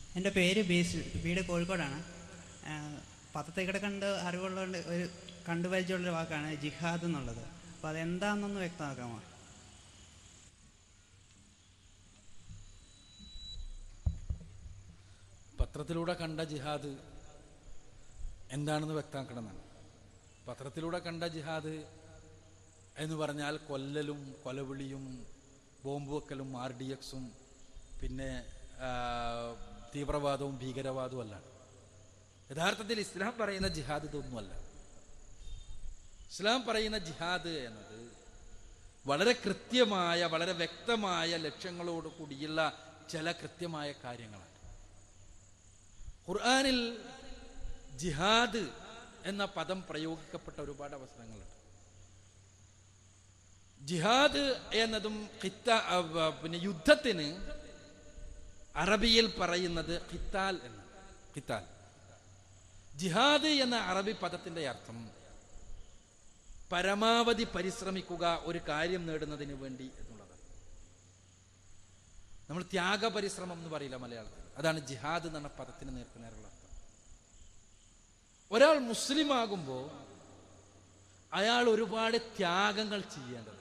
എൻ്റെ പേര് ബേസിൽ വീട് കോഴിക്കോടാണ് ആ, പത്രത്തിൽ കൂടെ കണ്ട് അറിവുള്ളതുകൊണ്ട് ഒരു കണ്ടുപരിചയമുള്ളൊരു വാക്കാണ് ജിഹാദ് എന്നുള്ളത് അപ്പോൾ അതെന്താണെന്നൊന്ന് വ്യക്തമാക്കാമോ പത്രത്തിലൂടെ കണ്ട ജിഹാദ് എന്താണെന്ന് വ്യക്തമാക്കണമെന്നാണ് പത്രത്തിലൂടെ കണ്ട ജിഹാദ് എന്ന് പറഞ്ഞാൽ കൊല്ലലും കൊലവിളിയും ബോംബ് വെക്കലും ആർ ഡി എക്സും പിന്നെ ആ, തീവ്രവാദവും ഭീകരവാദവും അല്ല യഥാർത്ഥത്തിൽ ഇസ്ലാം പറയുന്ന ജിഹാദ് ഇതൊന്നുമല്ല ഇസ്ലാം പറയുന്ന ജിഹാദ് എന്നത് വളരെ കൃത്യമായ വളരെ വ്യക്തമായ ലക്ഷ്യങ്ങളോട് കൂടിയുള്ള ചില കൃത്യമായ കാര്യങ്ങളാണ് ഖുർആനിൽ ജിഹാദ് എന്ന പദം പ്രയോഗിക്കപ്പെട്ട ഒരുപാട് അവസരങ്ങളുണ്ട് ജിഹാദ് എന്നതും ഖിത്ത ആ, വ- പിന്നെ യുദ്ധത്തിന് അറബിയിൽ പറയുന്നത് ഖിത്താൽ എന്ന് ഖിത്താൽ ജിഹാദ് എന്ന അറബി പദത്തിന്റെ അർത്ഥം പരമാവധി പരിശ്രമിക്കുക ഒരു കാര്യം നേടുന്നതിന് വേണ്ടി എന്നുള്ളതാണ് നമ്മൾ ത്യാഗ പരിശ്രമം എന്ന് പറയില്ല മലയാളത്തിൽ അതാണ് ജിഹാദ് എന്ന പദത്തിന് നേർക്ക് നേരുള്ള അർത്ഥം ഒരാൾ മുസ്ലിം ആകുമ്പോൾ അയാൾ ഒരുപാട് ത്യാഗങ്ങൾ ചെയ്യേണ്ടതുണ്ട്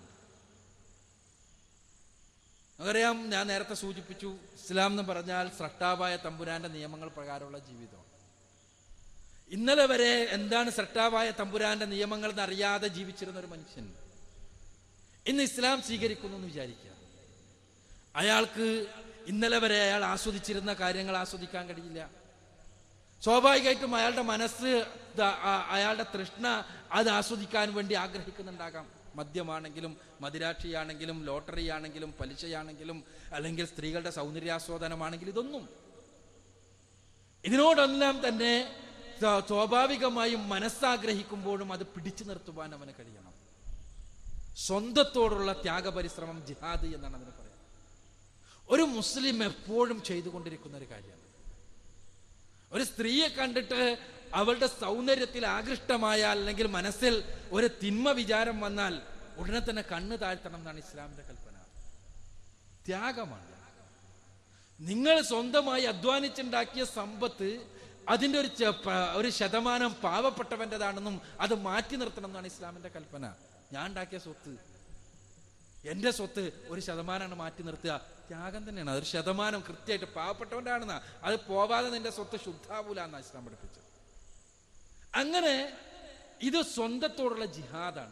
നമുക്കറിയാം ഞാൻ നേരത്തെ സൂചിപ്പിച്ചു ഇസ്ലാം എന്ന് പറഞ്ഞാൽ സ്രട്ടാവായ തമ്പുരാന്റെ നിയമങ്ങൾ പ്രകാരമുള്ള ജീവിതമാണ് ഇന്നലെ വരെ എന്താണ് സ്രട്ടാവായ തമ്പുരാന്റെ നിയമങ്ങൾ എന്നറിയാതെ ജീവിച്ചിരുന്ന ഒരു മനുഷ്യൻ ഇന്ന് ഇസ്ലാം സ്വീകരിക്കുന്നു എന്ന് വിചാരിക്കുക അയാൾക്ക് ഇന്നലെ വരെ അയാൾ ആസ്വദിച്ചിരുന്ന കാര്യങ്ങൾ ആസ്വദിക്കാൻ കഴിയില്ല സ്വാഭാവികമായിട്ടും അയാളുടെ മനസ്സ് ദ- ആ- അയാളുടെ തൃഷ്ണ അത് ആസ്വദിക്കാൻ വേണ്ടി ആഗ്രഹിക്കുന്നുണ്ടാകാം മദ്യമാണെങ്കിലും മദിരാക്ഷിയാണെങ്കിലും ലോട്ടറി ആണെങ്കിലും പലിശയാണെങ്കിലും അല്ലെങ്കിൽ സ്ത്രീകളുടെ സൗന്ദര്യാസ്വാദനമാണെങ്കിലും ഇതൊന്നും ഇതിനോടെല്ലാം തന്നെ സ്വാ- സ്വാഭാവികമായും മനസ്സാഗ്രഹിക്കുമ്പോഴും അത് പിടിച്ചു നിർത്തുവാൻ അവന് കഴിയണം സ്വന്തത്തോടുള്ള ത്യാഗപരിശ്രമം ജിഹാദ് എന്നാണ് അതിന് പറയുന്നത് ഒരു മുസ്ലിം എപ്പോഴും ചെയ്തുകൊണ്ടിരിക്കുന്ന ഒരു കാര്യമാണ് ഒരു സ്ത്രീയെ കണ്ടിട്ട് അവളുടെ സൗന്ദര്യത്തിൽ ആകൃഷ്ടമായ അല്ലെങ്കിൽ മനസ്സിൽ ഒരു തിന്മ വിചാരം വന്നാൽ ഉടനെ തന്നെ കണ്ണ് താഴ്ത്തണം എന്നാണ് ഇസ്ലാമിന്റെ കൽപ്പന ത്യാഗമാണ് നിങ്ങൾ സ്വന്തമായി അധ്വാനിച്ചുണ്ടാക്കിയ സമ്പത്ത് അതിന്റെ ഒരു ചെ- പ- ഒരു ശതമാനം പാവപ്പെട്ടവൻ്റെതാണെന്നും അത് മാറ്റി നിർത്തണം എന്നാണ് ഇസ്ലാമിന്റെ കൽപ്പന ഞാൻ ഉണ്ടാക്കിയ സ്വത്ത് എന്റെ സ്വത്ത് ഒരു ശതമാനമാണ് മാറ്റി നിർത്തുക ത്യാഗം തന്നെയാണ് അതൊരു ശതമാനം കൃത്യമായിട്ട് പാവപ്പെട്ടവൻ്റെ ആണെന്നാ അത് പോവാതെ നിന്റെ സ്വത്ത് ശുദ്ധാവൂല എന്നാ ഇസ്ലാം പഠിപ്പിച്ചത് അങ്ങനെ ഇത് സ്വന്തത്തോടുള്ള ജിഹാദാണ്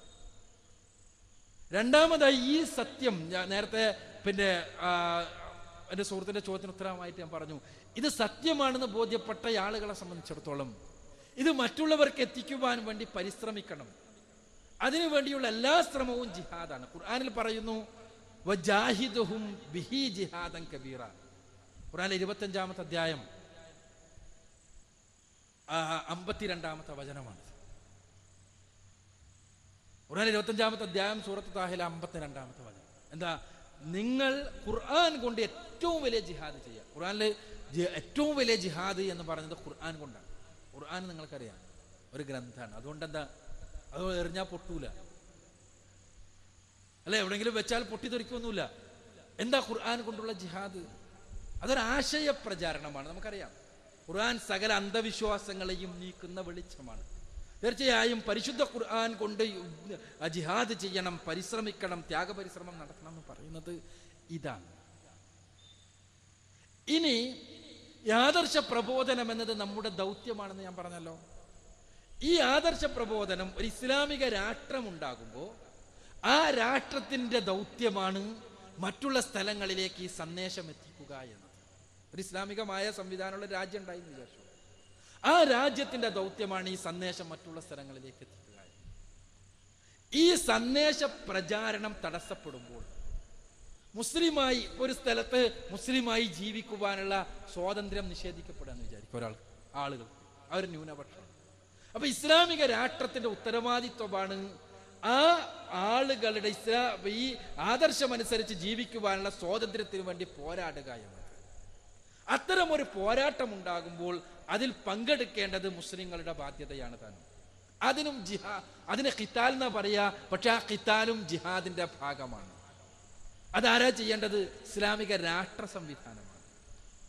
രണ്ടാമതായി ഈ സത്യം ഞാൻ നേരത്തെ പിന്നെ ആ, എൻ്റെ സുഹൃത്തിന്റെ ചോദ്യത്തിന് ഉത്തരമായിട്ട് ഞാൻ പറഞ്ഞു ഇത് സത്യമാണെന്ന് ബോധ്യപ്പെട്ട ആളുകളെ സംബന്ധിച്ചിടത്തോളം ഇത് മറ്റുള്ളവർക്ക് എത്തിക്കുവാൻ വേണ്ടി പരിശ്രമിക്കണം അതിനു വേണ്ടിയുള്ള എല്ലാ ശ്രമവും ജിഹാദാണ് ഖുർആനിൽ പറയുന്നു വജാഹിദുഹും ബിഹി ജിഹാദൻ കബീറ ഖുർആനിലെ ഇരുപത്തഞ്ചാമത്തെ അധ്യായം ആ, അമ്പത്തിരണ്ടാമത്തെ വചനമാണ് ഖുർആൻ ഇരുപത്തഞ്ചാമത്തെ അധ്യായം സൂറത്ത് താഹില അമ്പത്തിരണ്ടാമത്തെ വചനം എന്താ നിങ്ങൾ ഖുർആൻ കൊണ്ട് ഏറ്റവും വലിയ ജിഹാദ് ചെയ്യുക ഖുർആനിൽ ജി- ഏറ്റവും വലിയ ജിഹാദ് എന്ന് പറയുന്നത് ഖുർആൻ കൊണ്ടാണ് ഖുർആൻ നിങ്ങൾക്കറിയാം ഒരു ഗ്രന്ഥമാണ് അതുകൊണ്ട് എന്താ അത് എറിഞ്ഞാൽ പൊട്ടൂല അല്ലെ എവിടെയെങ്കിലും വെച്ചാൽ പൊട്ടിത്തെറിക്കൊന്നുമില്ല എന്താ ഖുർആൻ കൊണ്ടുള്ള ജിഹാദ് അതൊരു ആശയ പ്രചാരണമാണ് നമുക്കറിയാം ഖുർആൻ സകല അന്ധവിശ്വാസങ്ങളെയും നീക്കുന്ന വെളിച്ചമാണ് തീർച്ചയായും പരിശുദ്ധ ഖുർആൻ കൊണ്ട് യുദ്ധ- ആ ജിഹാദ് ചെയ്യണം പരിശ്രമിക്കണം ത്യാഗപരിശ്രമം നടത്തണം എന്ന് പറയുന്നത് ഇതാണ് ഇനി യാദർശ പ്രബോധനം എന്നത് നമ്മുടെ ദൗത്യമാണെന്ന് ഞാൻ പറഞ്ഞല്ലോ ഈ ആദർശ പ്രബോധനം ഒരു ഇസ്ലാമിക രാഷ്ട്രം ഉണ്ടാകുമ്പോൾ ആ രാഷ്ട്രത്തിന്റെ ദൗത്യമാണ് മറ്റുള്ള സ്ഥലങ്ങളിലേക്ക് ഈ സന്ദേശം എത്തിക്കുക എന്നത് ഒരു ഇസ്ലാമികമായ സംവിധാനമുള്ള രാജ്യം ഉണ്ടായി എന്ന് വിചാരിച്ചു ആ രാജ്യത്തിന്റെ ദൗത്യമാണ് ഈ സന്ദേശം മറ്റുള്ള സ്ഥലങ്ങളിലേക്ക് എത്തിക്കുക എന്നത്. ഈ സന്ദേശ പ്രചാരണം തടസ്സപ്പെടുമ്പോൾ മുസ്ലിമായി ഒരു സ്ഥലത്ത് മുസ്ലിമായി ജീവിക്കുവാനുള്ള സ്വാതന്ത്ര്യം നിഷേധിക്കപ്പെടുക എന്ന് വിചാരിക്കും ഒരാൾ ആളുകൾ ആ ഒരു ന്യൂനപക്ഷം അപ്പൊ ഇസ്ലാമിക രാഷ്ട്രത്തിന്റെ ഉത്തരവാദിത്വമാണ് ആ ആളുകളുടെ ഇസ്ലാ ഈ ആദർശമനുസരിച്ച് ജീവിക്കുവാനുള്ള സ്വാതന്ത്ര്യത്തിന് വേണ്ടി പോരാടുക എന്നത് അത്തരം ഒരു പോരാട്ടം ഉണ്ടാകുമ്പോൾ അതിൽ പങ്കെടുക്കേണ്ടത് മുസ്ലിങ്ങളുടെ ബാധ്യതയാണ് താനും അതിനും ജിഹാ അതിന് ഖിത്താൽ എന്നാ പറയാ പക്ഷെ ആ ഖിത്താലും ജിഹാദിന്റെ ഭാഗമാണ് അതാരാ ചെയ്യേണ്ടത് ഇസ്ലാമിക രാഷ്ട്ര സംവിധാനമാണ്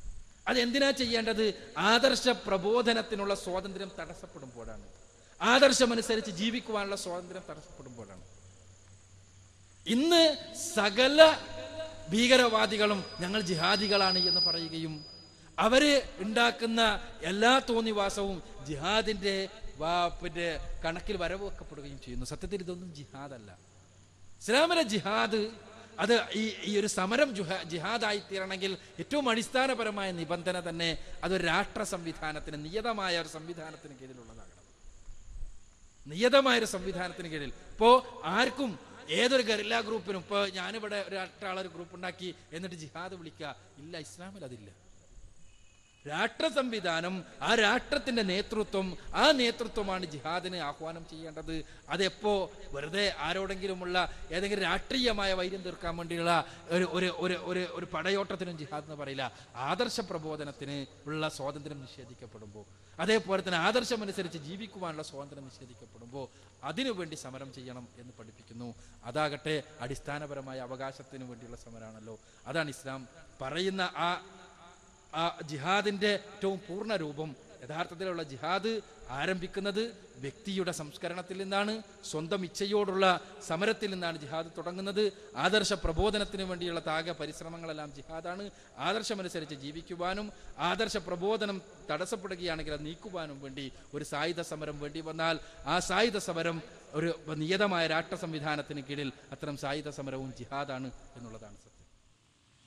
അതെന്തിനാ ചെയ്യേണ്ടത് ആദർശ പ്രബോധനത്തിനുള്ള സ്വാതന്ത്ര്യം തടസ്സപ്പെടുമ്പോഴാണ് ആദർശമനുസരിച്ച് ജീവിക്കുവാനുള്ള സ്വാതന്ത്ര്യം തടസ്സപ്പെടുമ്പോഴാണ് ഇന്ന് സകല ഭീകരവാദികളും ഞങ്ങൾ ജിഹാദികളാണ് എന്ന് പറയുകയും അവര് ഉണ്ടാക്കുന്ന എല്ലാ തോന്നിവാസവും ജിഹാദിന്റെ വാ- പിന്നെ കണക്കിൽ വരവ് വെക്കപ്പെടുകയും ചെയ്യുന്നു സത്യത്തിൽ ഇതൊന്നും ജിഹാദല്ല ഇസ്ലാമിലെ ജിഹാദ് അത് ഈ ഈ ഒരു സമരം ജുഹ- ജിഹാദായി തീരണമെങ്കിൽ ഏറ്റവും അടിസ്ഥാനപരമായ നിബന്ധന തന്നെ അതൊരു രാഷ്ട്ര സംവിധാനത്തിന് നിയതമായ ഒരു സംവിധാനത്തിന് കീഴിലുള്ളതാകണം നിയതമായ ഒരു സംവിധാനത്തിന് കീഴിൽ ഇപ്പോ ആർക്കും ഏതൊരു ഗറില്ല ഗ്രൂപ്പിനും ഇപ്പൊ ഞാനിവിടെ ഒരാളൊരു ഗ്രൂപ്പ് ഉണ്ടാക്കി എന്നിട്ട് ജിഹാദ് വിളിക്കുക ഇല്ല ഇസ്ലാമിൽ അതില്ല രാഷ്ട്ര സംവിധാനം ആ രാഷ്ട്രത്തിന്റെ നേതൃത്വം ആ നേതൃത്വമാണ് ജിഹാദിന് ആഹ്വാനം ചെയ്യേണ്ടത് അതെപ്പോ വെറുതെ ആരോടെങ്കിലുമുള്ള ഏതെങ്കിലും രാഷ്ട്രീയമായ വൈര്യം തീർക്കാൻ വേണ്ടിയുള്ള ഒരു ഒരു ഒരു ഒരു ഒരു പടയോട്ടത്തിനും ജിഹാദ് എന്ന് പറയില്ല ആദർശ പ്രബോധനത്തിന് ഉള്ള സ്വാതന്ത്ര്യം നിഷേധിക്കപ്പെടുമ്പോൾ അതേപോലെ തന്നെ ആദർശമനുസരിച്ച് ജീവിക്കുവാനുള്ള സ്വാതന്ത്ര്യം നിഷേധിക്കപ്പെടുമ്പോൾ അതിനുവേണ്ടി സമരം ചെയ്യണം എന്ന് പഠിപ്പിക്കുന്നു അതാകട്ടെ അടിസ്ഥാനപരമായ അവകാശത്തിന് വേണ്ടിയുള്ള സമരമാണല്ലോ അതാണ് ഇസ്ലാം പറയുന്ന ആ ആ ജിഹാദിന്റെ ഏറ്റവും പൂർണ്ണ രൂപം യഥാർത്ഥത്തിലുള്ള ജിഹാദ് ആരംഭിക്കുന്നത് വ്യക്തിയുടെ സംസ്കരണത്തിൽ നിന്നാണ് സ്വന്തം ഇച്ഛയോടുള്ള സമരത്തിൽ നിന്നാണ് ജിഹാദ് തുടങ്ങുന്നത് ആദർശ പ്രബോധനത്തിന് വേണ്ടിയുള്ള താക പരിശ്രമങ്ങളെല്ലാം ജിഹാദാണ് ആദർശമനുസരിച്ച് ജീവിക്കുവാനും ആദർശ പ്രബോധനം തടസ്സപ്പെടുകയാണെങ്കിൽ അത് നീക്കുവാനും വേണ്ടി ഒരു സായുധ സമരം വേണ്ടി വന്നാൽ ആ സായുധ സമരം ഒരു നിയതമായ രാഷ്ട്ര സംവിധാനത്തിന് കീഴിൽ അത്തരം സായുധ സമരവും ജിഹാദാണ് എന്നുള്ളതാണ് സത്യം